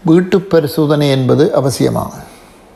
வீட்டு பரிசோதனை என்பது அவசியமாகும்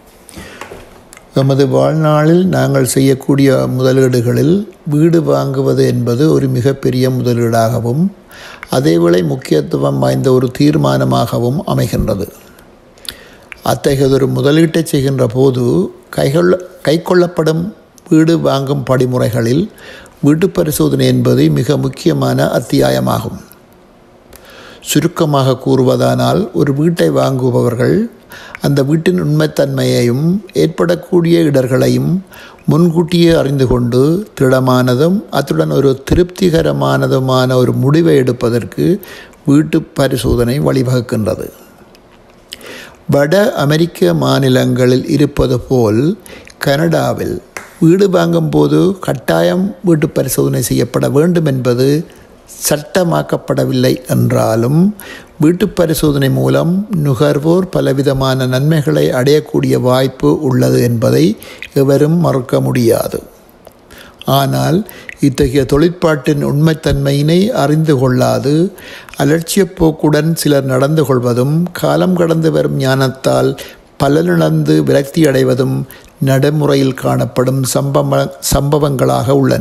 எமது வாழ்நாளில் நாங்கள் செய்யக்கூடிய முதலீடுகளில் வீடு வாங்குவது என்பது ஒரு மிகப்பெரிய முதலீடாகவும் அதேவேளை முக்கியத்துவம் வாய்ந்த ஒரு தீர்மானமாகவும் அமைகின்றது அத்தகையதொரு முதலீட்டை செய்கின்ற போது கைகொள்ள கைக்கொள்ளப்படும் வீடு வாங்கும் படிமுறைகளில் வீட்டு பரிசோதனை என்பது மிக முக்கியமான அத்தியாயமாகும் சுருக்கமாக கூறுவதானால் ஒரு வீட்டை வாங்குபவர்கள் அந்த வீட்டின் உண்மைத்தன்மையையும் ஏற்படக்கூடிய இடர்களையும் முன்கூட்டியே அறிந்து கொண்டு திடமானதும் அத்துடன் ஒரு திருப்திகரமானதுமான ஒரு முடிவை எடுப்பதற்கு வீட்டு பரிசோதனை வழிவகுக்கின்றது வட அமெரிக்க மாநிலங்களில் இருப்பது போல் கனடாவில் வீடு வாங்கும்போது கட்டாயம் வீட்டு பரிசோதனை செய்யப்பட வேண்டும் என்பது சட்டமாக்கப்படவில்லை என்றாலும் வீட்டு பரிசோதனை மூலம் நுகர்வோர் பலவிதமான நன்மைகளை அடையக்கூடிய வாய்ப்பு உள்ளது என்பதை எவரும் மறுக்க முடியாது ஆனால் இத்தகைய தொழிற்பாட்டின் உண்மைத்தன்மையினை அறிந்து கொள்ளாது அலட்சியப் போக்குடன் சிலர் நடந்து கொள்வதும் காலம் கடந்து வரும் ஞானத்தால் பலனிழந்து விரக்தி அடைவதும் நடைமுறையில் காணப்படும் சம்பவ சம்பவங்களாக உள்ளன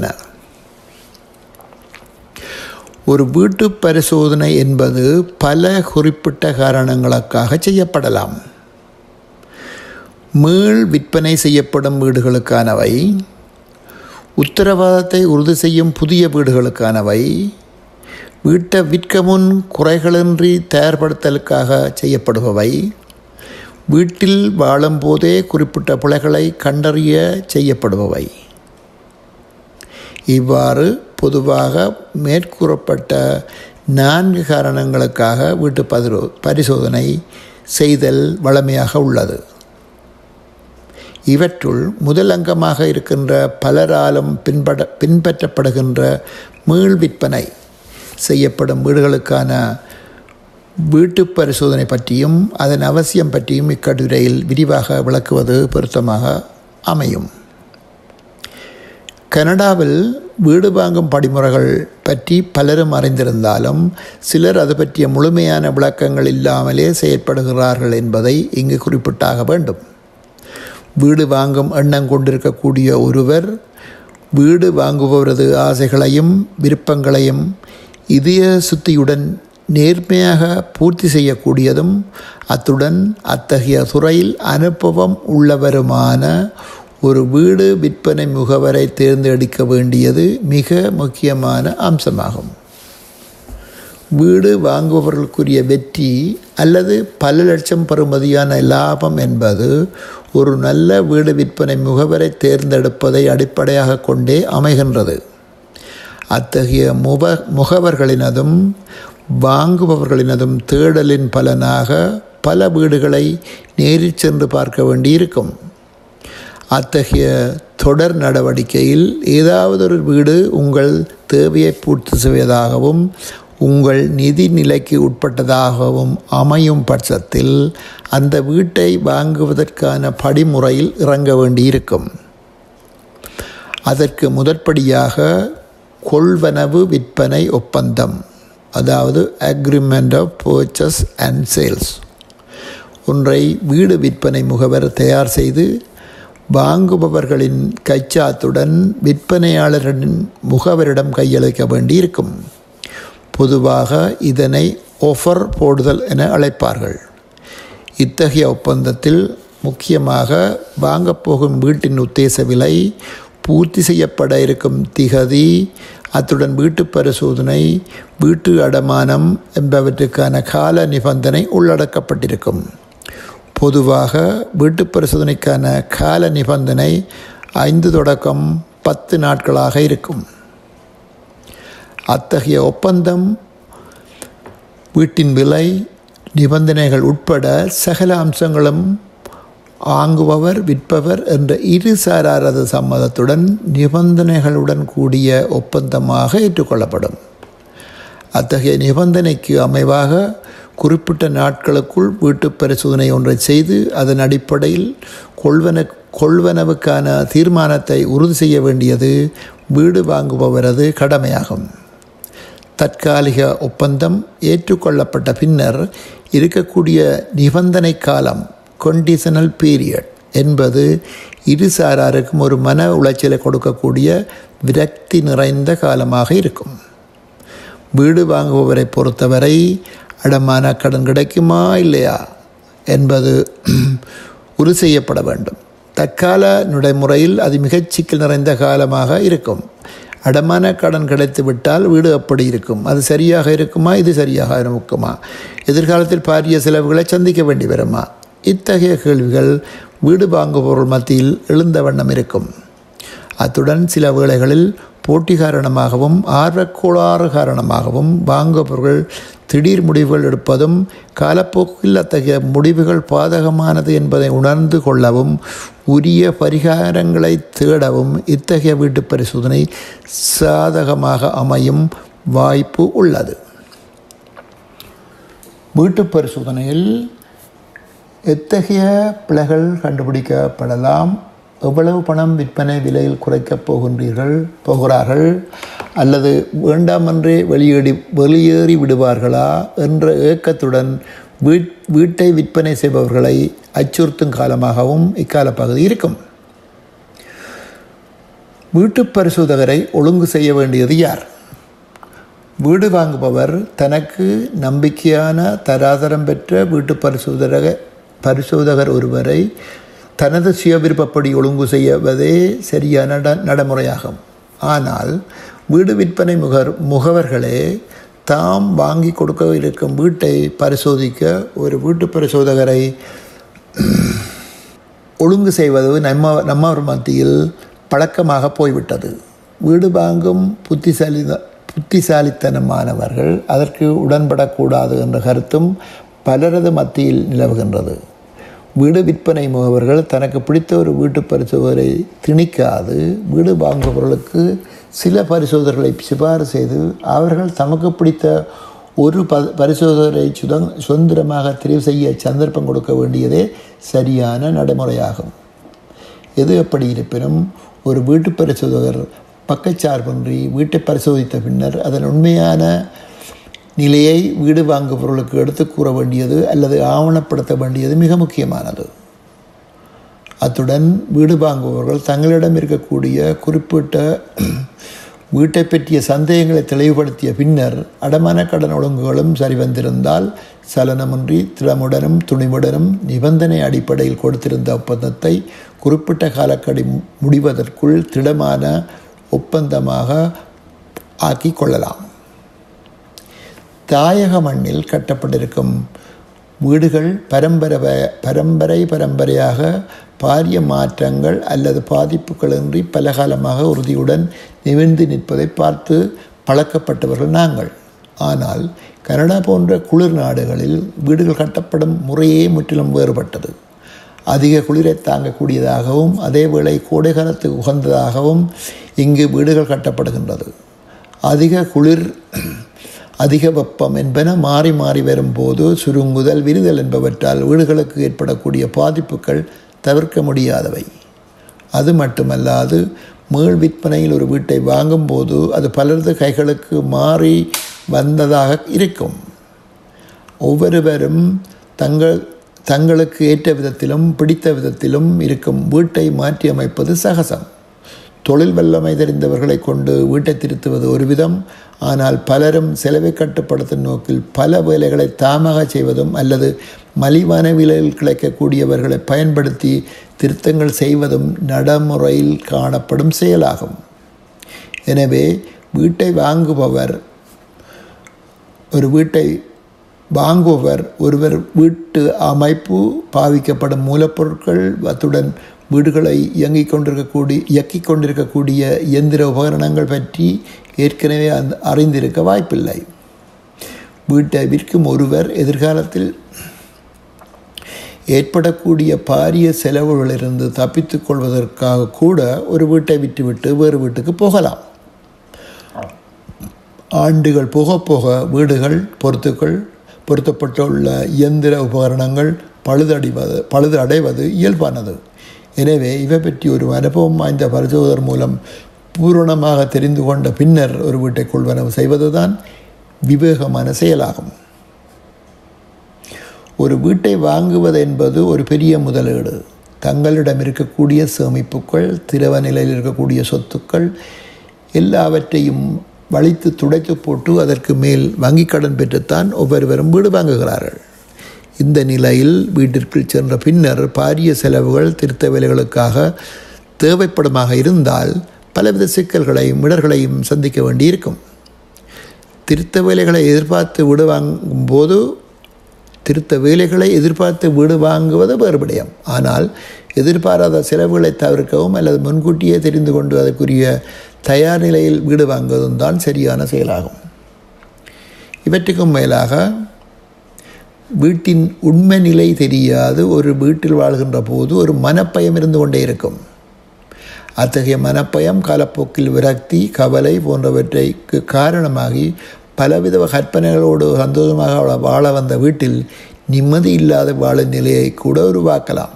ஒரு வீட்டு பரிசோதனை என்பது பல குறிப்பிட்ட காரணங்களுக்காக செய்யப்படலாம் மீள் விற்பனை செய்யப்படும் வீடுகளுக்கானவை உத்தரவாதத்தை உறுதி செய்யும் புதிய வீடுகளுக்கானவை வீட்டை விற்க முன் குறைகளின்றி தயார்படுத்தலுக்காக செய்யப்படுபவை வீட்டில் வாழும்போதே குறிப்பிட்ட பிழைகளை கண்டறிய செய்யப்படுபவை இவ்வாறு பொதுவாக மேற்கூறப்பட்ட நான்கு காரணங்களுக்காக வீட்டு பதிரோ பரிசோதனை செய்தல் வளமையாக உள்ளது இவற்றுள் முதல் அங்கமாக இருக்கின்ற பலராலும் பின்பட பின்பற்றப்படுகின்ற மீள் விற்பனை செய்யப்படும் வீடுகளுக்கான வீட்டு பரிசோதனை பற்றியும் அதன் அவசியம் பற்றியும் இக்கட்டுரையில் விரிவாக விளக்குவது பொருத்தமாக அமையும் கனடாவில் வீடு வாங்கும் படிமுறைகள் பற்றி பலரும் அறிந்திருந்தாலும் சிலர் அது பற்றிய முழுமையான விளக்கங்கள் இல்லாமலே செயற்படுகிறார்கள் என்பதை இங்கு குறிப்பிட்டாக வேண்டும் வீடு வாங்கும் எண்ணம் கொண்டிருக்கக்கூடிய ஒருவர் வீடு வாங்குபவரது ஆசைகளையும் விருப்பங்களையும் இதய சுத்தியுடன் நேர்மையாக பூர்த்தி செய்யக்கூடியதும் அத்துடன் அத்தகைய துறையில் அனுபவம் உள்ளவருமான ஒரு வீடு விற்பனை முகவரை தேர்ந்தெடுக்க வேண்டியது மிக முக்கியமான அம்சமாகும் வீடு வாங்குபவர்களுக்குரிய வெற்றி அல்லது பல லட்சம் பெறுமதியான லாபம் என்பது ஒரு நல்ல வீடு விற்பனை முகவரை தேர்ந்தெடுப்பதை அடிப்படையாக கொண்டே அமைகின்றது அத்தகைய முக முகவர்களினதும் வாங்குபவர்களினதும் தேடலின் பலனாக பல வீடுகளை நேரில் சென்று பார்க்க வேண்டியிருக்கும் அத்தகைய தொடர் நடவடிக்கையில் ஏதாவது ஒரு வீடு உங்கள் தேவையை பூர்த்தி செய்வதாகவும் உங்கள் நிதி நிலைக்கு உட்பட்டதாகவும் அமையும் பட்சத்தில் அந்த வீட்டை வாங்குவதற்கான படிமுறையில் இறங்க வேண்டியிருக்கும் அதற்கு முதற்படியாக கொள்வனவு விற்பனை ஒப்பந்தம் அதாவது agreement of purchase and sales ஒன்றை வீடு விற்பனை முகவர் தயார் செய்து வாங்குபவர்களின் கைச்சாத்துடன் விற்பனையாளரின் முகவரிடம் கையளிக்க வேண்டியிருக்கும் பொதுவாக இதனை ஒஃபர் போடுதல் என அழைப்பார்கள் இத்தகைய ஒப்பந்தத்தில் முக்கியமாக வாங்கப்போகும் வீட்டின் உத்தேச விலை பூர்த்தி செய்யப்பட இருக்கும் திகதி அத்துடன் வீட்டு பரிசோதனை வீட்டு அடமானம் என்பவற்றுக்கான கால நிபந்தனை உள்ளடக்கப்பட்டிருக்கும் பொதுவாக வீட்டு பரிசோதனைக்கான கால நிபந்தனை ஐந்து தொடக்கம் பத்து நாட்களாக இருக்கும் அத்தகைய ஒப்பந்தம் வீட்டின் விலை நிபந்தனைகள் உட்பட சகல அம்சங்களும் வாங்குபவர் விற்பவர் என்ற இரு சாராரது சம்மதத்துடன் நிபந்தனைகளுடன் கூடிய ஒப்பந்தமாக ஏற்றுக்கொள்ளப்படும் அத்தகைய நிபந்தனைக்கு அமைவாக குறிப்பிட்ட நாட்களுக்குள் வீட்டு பரிசோதனை ஒன்றை செய்து அதன் அடிப்படையில் கொள்வன கொள்வனவுக்கான தீர்மானத்தை உறுதி செய்ய வேண்டியது வீடு வாங்குபவரது கடமையாகும் தற்காலிக ஒப்பந்தம் ஏற்றுக்கொள்ளப்பட்ட பின்னர் இருக்கக்கூடிய நிபந்தனை காலம் கொண்டிஷனல் பீரியட் என்பது இரு சாராருக்கும் ஒரு மன உளைச்சலை கொடுக்கக்கூடிய விரக்தி நிறைந்த காலமாக இருக்கும் வீடு வாங்குபவரை பொறுத்தவரை அடமான கடன் கிடைக்குமா இல்லையா என்பது உறுதி செய்யப்பட வேண்டும் தற்கால நடைமுறையில் அது மிகச் சிக்கல் நிறைந்த காலமாக இருக்கும் அடமான கடன் கிடைத்து விட்டால் வீடு அப்படி இருக்கும் அது சரியாக இருக்குமா இது சரியாக இருக்குமா எதிர்காலத்தில் பாரிய செலவுகளை சந்திக்க வேண்டி வருமா இத்தகைய கேள்விகள் வீடு வாங்குபவர்கள் மத்தியில் எழுந்த வண்ணம் இருக்கும் அத்துடன் சில வேளைகளில் போட்டி காரணமாகவும் ஆர்வக்கோளாறு காரணமாகவும் வாங்குபவர்கள் திடீர் முடிவுகள் எடுப்பதும் காலப்போக்கில் அத்தகைய முடிவுகள் பாதகமானது என்பதை உணர்ந்து கொள்ளவும் உரிய பரிகாரங்களை தேடவும் இத்தகைய வீட்டு பரிசோதனை சாதகமாக அமையும் வாய்ப்பு உள்ளது வீட்டு பரிசோதனையில் எத்தகைய பிழைகள் கண்டுபிடிக்கப்படலாம் எவ்வளவு பணம் விற்பனை விலையில் குறைக்கப் போகின்றீர்கள் போகிறார்கள் அல்லது வேண்டாமென்றே வெளியேறி வெளியேறி விடுவார்களா என்ற ஏக்கத்துடன் வீட் வீட்டை விற்பனை செய்பவர்களை அச்சுறுத்தும் காலமாகவும் இக்கால பகுதி இருக்கும் வீட்டு பரிசோதகரை ஒழுங்கு செய்ய வேண்டியது யார் வீடு வாங்குபவர் தனக்கு நம்பிக்கையான தராதரம் பெற்ற வீட்டு பரிசோதக பரிசோதகர் ஒருவரை தனது சுய விருப்பப்படி ஒழுங்கு செய்வதே சரியான நட நடைமுறையாகும் ஆனால் வீடு விற்பனை முகர் முகவர்களே தாம் வாங்கி கொடுக்க இருக்கும் வீட்டை பரிசோதிக்க ஒரு வீட்டு பரிசோதகரை ஒழுங்கு செய்வது நம்ம நம்மவர் மத்தியில் பழக்கமாக போய்விட்டது வீடு வாங்கும் புத்திசாலி புத்திசாலித்தனமானவர்கள் அதற்கு உடன்படக்கூடாது என்ற கருத்தும் பலரது மத்தியில் நிலவுகின்றது வீடு விற்பனை முகவர்கள் தனக்கு பிடித்த ஒரு வீட்டு பரிசோதனை திணிக்காது வீடு வாங்குபவர்களுக்கு சில பரிசோதனைகளை சிபாரிசு செய்து அவர்கள் தமக்கு பிடித்த ஒரு ப பரிசோதனை சுதங் சுதந்திரமாக தெரிவு செய்ய சந்தர்ப்பம் கொடுக்க வேண்டியதே சரியான நடைமுறையாகும் எது எப்படி இருப்பினும் ஒரு வீட்டு பரிசோதகர் பக்கச்சார்பின்றி வீட்டை பரிசோதித்த பின்னர் அதன் உண்மையான நிலையை வீடு வாங்குபவர்களுக்கு எடுத்து கூற வேண்டியது அல்லது ஆவணப்படுத்த வேண்டியது மிக முக்கியமானது அத்துடன் வீடு வாங்குபவர்கள் தங்களிடம் இருக்கக்கூடிய குறிப்பிட்ட வீட்டை பற்றிய சந்தேகங்களை தெளிவுபடுத்திய பின்னர் அடமான கடன் ஒழுங்குகளும் சரிவந்திருந்தால் சலனமின்றி திடமுடனும் துணிவுடனும் நிபந்தனை அடிப்படையில் கொடுத்திருந்த ஒப்பந்தத்தை குறிப்பிட்ட காலக்கடி முடிவதற்குள் திடமான ஒப்பந்தமாக ஆக்கி கொள்ளலாம் தாயக மண்ணில் கட்டப்பட்டிருக்கும் வீடுகள் பரம்பரை பரம்பரை பரம்பரையாக பாரிய மாற்றங்கள் அல்லது பாதிப்புகளின்றி பல காலமாக உறுதியுடன் நிமிர்ந்து நிற்பதை பார்த்து பழக்கப்பட்டவர்கள் நாங்கள் ஆனால் கனடா போன்ற குளிர் நாடுகளில் வீடுகள் கட்டப்படும் முறையே முற்றிலும் வேறுபட்டது அதிக குளிரை தாங்கக்கூடியதாகவும் அதேவேளை கோடை காலத்துக்கு உகந்ததாகவும் இங்கு வீடுகள் கட்டப்படுகின்றது அதிக குளிர் அதிக வெப்பம் என்பன மாறி மாறி வரும்போது சுருங்குதல் விரிதல் என்பவற்றால் வீடுகளுக்கு ஏற்படக்கூடிய பாதிப்புகள் தவிர்க்க முடியாதவை அது மட்டுமல்லாது மீள் விற்பனையில் ஒரு வீட்டை வாங்கும்போது அது பலரது கைகளுக்கு மாறி வந்ததாக இருக்கும் ஒவ்வொருவரும் தங்கள் தங்களுக்கு ஏற்ற விதத்திலும் பிடித்த விதத்திலும் இருக்கும் வீட்டை மாற்றி அமைப்பது சகசம் தொழில் வல்லமை தெரிந்தவர்களை கொண்டு வீட்டை திருத்துவது ஒரு விதம் ஆனால் பலரும் செலவை கட்டுப்படுத்தும் நோக்கில் பல வேலைகளை தாமாக செய்வதும் அல்லது மலிவான விலையில் கிடைக்கக்கூடியவர்களை பயன்படுத்தி திருத்தங்கள் செய்வதும் நடைமுறையில் காணப்படும் செயலாகும் எனவே வீட்டை வாங்குபவர் ஒரு வீட்டை வாங்குபவர் ஒருவர் வீட்டு அமைப்பு பாவிக்கப்படும் மூலப்பொருட்கள் அத்துடன் வீடுகளை இயங்கிக் கொண்டிருக்கக்கூடிய இயக்கிக் கொண்டிருக்கக்கூடிய இயந்திர உபகரணங்கள் பற்றி ஏற்கனவே அந்த அறிந்திருக்க வாய்ப்பில்லை வீட்டை விற்கும் ஒருவர் எதிர்காலத்தில் ஏற்படக்கூடிய பாரிய செலவுகளிலிருந்து தப்பித்துக் கொள்வதற்காக கூட ஒரு வீட்டை விட்டுவிட்டு வேறு வீட்டுக்கு போகலாம் ஆண்டுகள் போக போக வீடுகள் பொருத்துக்கள் பொருத்தப்பட்டுள்ள இயந்திர உபகரணங்கள் பழுதடைவது பழுது அடைவது இயல்பானது எனவே இவை பற்றி ஒரு அனுபவம் வாய்ந்த பரிசோதர் மூலம் பூரணமாக தெரிந்து கொண்ட பின்னர் ஒரு வீட்டை கொள்வனவு செய்வதுதான் விவேகமான செயலாகும் ஒரு வீட்டை வாங்குவது என்பது ஒரு பெரிய முதலீடு தங்களிடம் இருக்கக்கூடிய சேமிப்புகள் திரவ நிலையில் இருக்கக்கூடிய சொத்துக்கள் எல்லாவற்றையும் வலித்து துடைத்து போட்டு அதற்கு மேல் வங்கிக் கடன் பெற்றுத்தான் ஒவ்வொருவரும் வீடு வாங்குகிறார்கள் இந்த நிலையில் வீட்டிற்குள் சென்ற பின்னர் பாரிய செலவுகள் திருத்த வேலைகளுக்காக தேவைப்படுமாக இருந்தால் பலவித சிக்கல்களையும் இடர்களையும் சந்திக்க வேண்டியிருக்கும் திருத்த வேலைகளை எதிர்பார்த்து வீடு வாங்கும் போது திருத்த வேலைகளை எதிர்பார்த்து வீடு வாங்குவது வேறுபடியம் ஆனால் எதிர்பாராத செலவுகளை தவிர்க்கவும் அல்லது முன்கூட்டியே தெரிந்து கொண்டு அதற்குரிய தயார் நிலையில் வீடு வாங்குவதும் தான் சரியான செயலாகும் இவற்றுக்கும் மேலாக வீட்டின் உண்மை நிலை தெரியாது ஒரு வீட்டில் வாழ்கின்ற போது ஒரு மனப்பயம் இருந்து கொண்டே இருக்கும் அத்தகைய மனப்பயம் காலப்போக்கில் விரக்தி கவலை போன்றவற்றைக்கு காரணமாகி பலவித கற்பனைகளோடு சந்தோஷமாக வாழ வந்த வீட்டில் நிம்மதி இல்லாத வாழும் நிலையை கூட உருவாக்கலாம்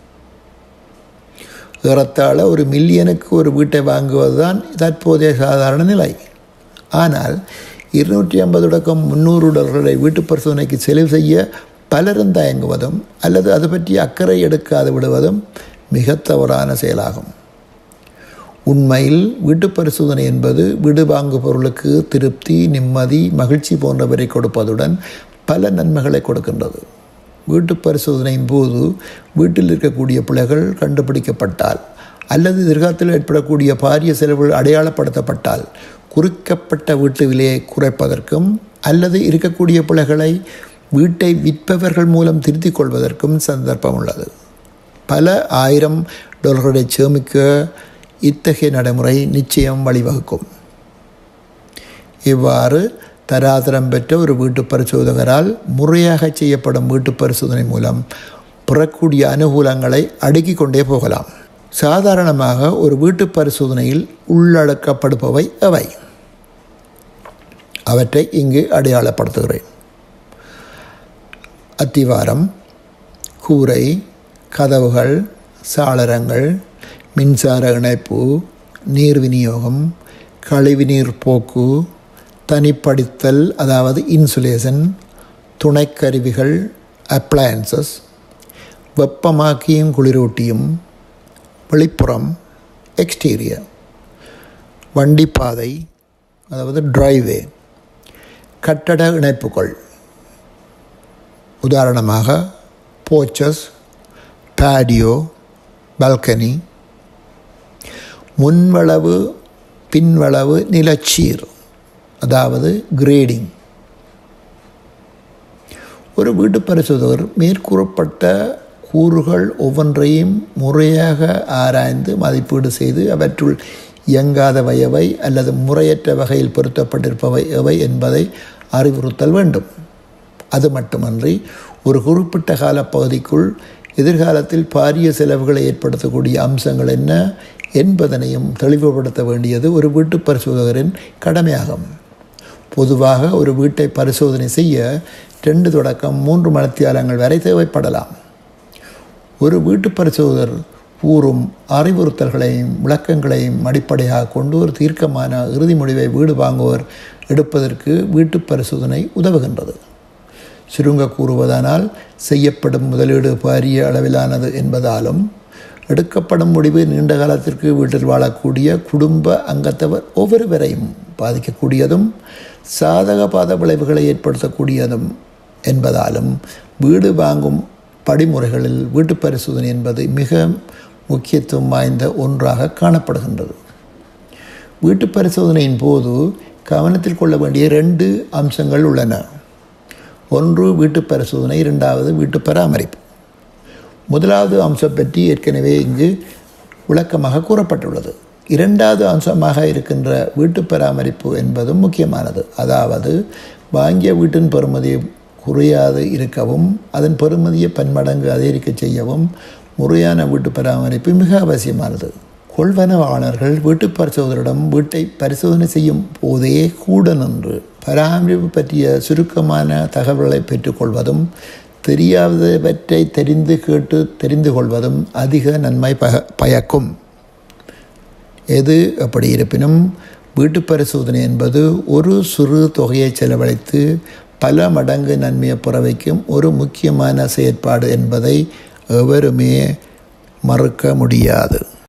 ஏறத்தாழ ஒரு மில்லியனுக்கு ஒரு வீட்டை வாங்குவது தான் தற்போதைய சாதாரண நிலை ஆனால் இருநூற்றி ஐம்பது தொடக்கம் முந்நூறு டாலர்களை வீட்டு பரிசோதனைக்கு செலவு செய்ய பலரும் தயங்குவதும் அல்லது அது பற்றி அக்கறை எடுக்காது விடுவதும் மிக தவறான செயலாகும் உண்மையில் வீட்டு பரிசோதனை என்பது வீடு வாங்கு பொருளுக்கு திருப்தி நிம்மதி மகிழ்ச்சி போன்றவரை கொடுப்பதுடன் பல நன்மைகளை கொடுக்கின்றது வீட்டு பரிசோதனையின் போது வீட்டில் இருக்கக்கூடிய பிழைகள் கண்டுபிடிக்கப்பட்டால் அல்லது எதிர்காலத்தில் ஏற்படக்கூடிய பாரிய செலவுகள் அடையாளப்படுத்தப்பட்டால் குறிக்கப்பட்ட வீட்டு விலையை குறைப்பதற்கும் அல்லது இருக்கக்கூடிய பிழைகளை வீட்டை விற்பவர்கள் மூலம் திருத்திக் கொள்வதற்கும் சந்தர்ப்பம் உள்ளது பல ஆயிரம் டாலர்களை சேமிக்க இத்தகைய நடைமுறை நிச்சயம் வழிவகுக்கும் இவ்வாறு தராதரம் பெற்ற ஒரு வீட்டு பரிசோதகரால் முறையாக செய்யப்படும் வீட்டு பரிசோதனை மூலம் பெறக்கூடிய அனுகூலங்களை அடுக்கிக் கொண்டே போகலாம் சாதாரணமாக ஒரு வீட்டு பரிசோதனையில் உள்ளடக்கப்படுபவை அவை அவற்றை இங்கு அடையாளப்படுத்துகிறேன் அத்திவாரம் கூரை கதவுகள் சாளரங்கள் மின்சார இணைப்பு நீர் விநியோகம் கழிவுநீர் போக்கு தனிப்படுத்தல் அதாவது இன்சுலேஷன் துணைக்கருவிகள் அப்ளையன்சஸ் வெப்பமாக்கியும் குளிரூட்டியும் வெளிப்புறம் எக்ஸ்டீரியர் வண்டிப்பாதை அதாவது டிரைவே கட்டட இணைப்புகள் உதாரணமாக போச்சஸ் பேடியோ பால்கனி முன்வளவு பின்வளவு நிலச்சீர் அதாவது கிரேடிங் ஒரு வீட்டு பரிசோதகர் மேற்கூறப்பட்ட கூறுகள் ஒவ்வொன்றையும் முறையாக ஆராய்ந்து மதிப்பீடு செய்து அவற்றுள் இயங்காதவை எவை அல்லது முறையற்ற வகையில் பொருத்தப்பட்டிருப்பவை எவை என்பதை அறிவுறுத்தல் வேண்டும் அது மட்டுமன்றி ஒரு குறிப்பிட்ட காலப்பகுதிக்குள் எதிர்காலத்தில் பாரிய செலவுகளை ஏற்படுத்தக்கூடிய அம்சங்கள் என்ன என்பதனையும் தெளிவுபடுத்த வேண்டியது ஒரு வீட்டு பரிசோதகரின் கடமையாகும் பொதுவாக ஒரு வீட்டை பரிசோதனை செய்ய ரெண்டு தொடக்கம் மூன்று மணித்தியாலங்கள் வரை தேவைப்படலாம் ஒரு வீட்டு பரிசோதகர் கூறும் அறிவுறுத்தல்களையும் விளக்கங்களையும் அடிப்படையாக கொண்டு ஒரு தீர்க்கமான இறுதி முடிவை வீடு வாங்குவோர் எடுப்பதற்கு வீட்டு பரிசோதனை உதவுகின்றது சுருங்க கூறுவதானால் செய்யப்படும் முதலீடு பாரிய அளவிலானது என்பதாலும் எடுக்கப்படும் முடிவு நீண்ட காலத்திற்கு வீட்டில் வாழக்கூடிய குடும்ப அங்கத்தவர் ஒவ்வொருவரையும் பாதிக்கக்கூடியதும் சாதக பாத விளைவுகளை ஏற்படுத்தக்கூடியதும் என்பதாலும் வீடு வாங்கும் படிமுறைகளில் வீட்டு பரிசோதனை என்பது மிக முக்கியத்துவம் வாய்ந்த ஒன்றாக காணப்படுகின்றது வீட்டு பரிசோதனையின் போது கவனத்தில் கொள்ள வேண்டிய ரெண்டு அம்சங்கள் உள்ளன ஒன்று வீட்டு பரிசோதனை இரண்டாவது வீட்டு பராமரிப்பு முதலாவது அம்சம் பற்றி ஏற்கனவே இங்கு விளக்கமாக கூறப்பட்டுள்ளது இரண்டாவது அம்சமாக இருக்கின்ற வீட்டு பராமரிப்பு என்பதும் முக்கியமானது அதாவது வாங்கிய வீட்டின் பெறுமதியை குறையாது இருக்கவும் அதன் பெறுமதியை பன்மடங்கு அதிகரிக்க செய்யவும் முறையான வீட்டு பராமரிப்பு மிக அவசியமானது கொள்வனவாளர்கள் வீட்டு பரிசோதரிடம் வீட்டை பரிசோதனை செய்யும் போதே கூட நின்று பராமரிப்பு பற்றிய சுருக்கமான தகவல்களை பெற்றுக்கொள்வதும் தெரியாதவற்றை தெரிந்து கேட்டு தெரிந்து கொள்வதும் அதிக நன்மை ப பயக்கும் எது அப்படி இருப்பினும் வீட்டு பரிசோதனை என்பது ஒரு சிறு தொகையை செலவழித்து பல மடங்கு நன்மையை பெற வைக்கும் ஒரு முக்கியமான செயற்பாடு என்பதை எவருமே மறுக்க முடியாது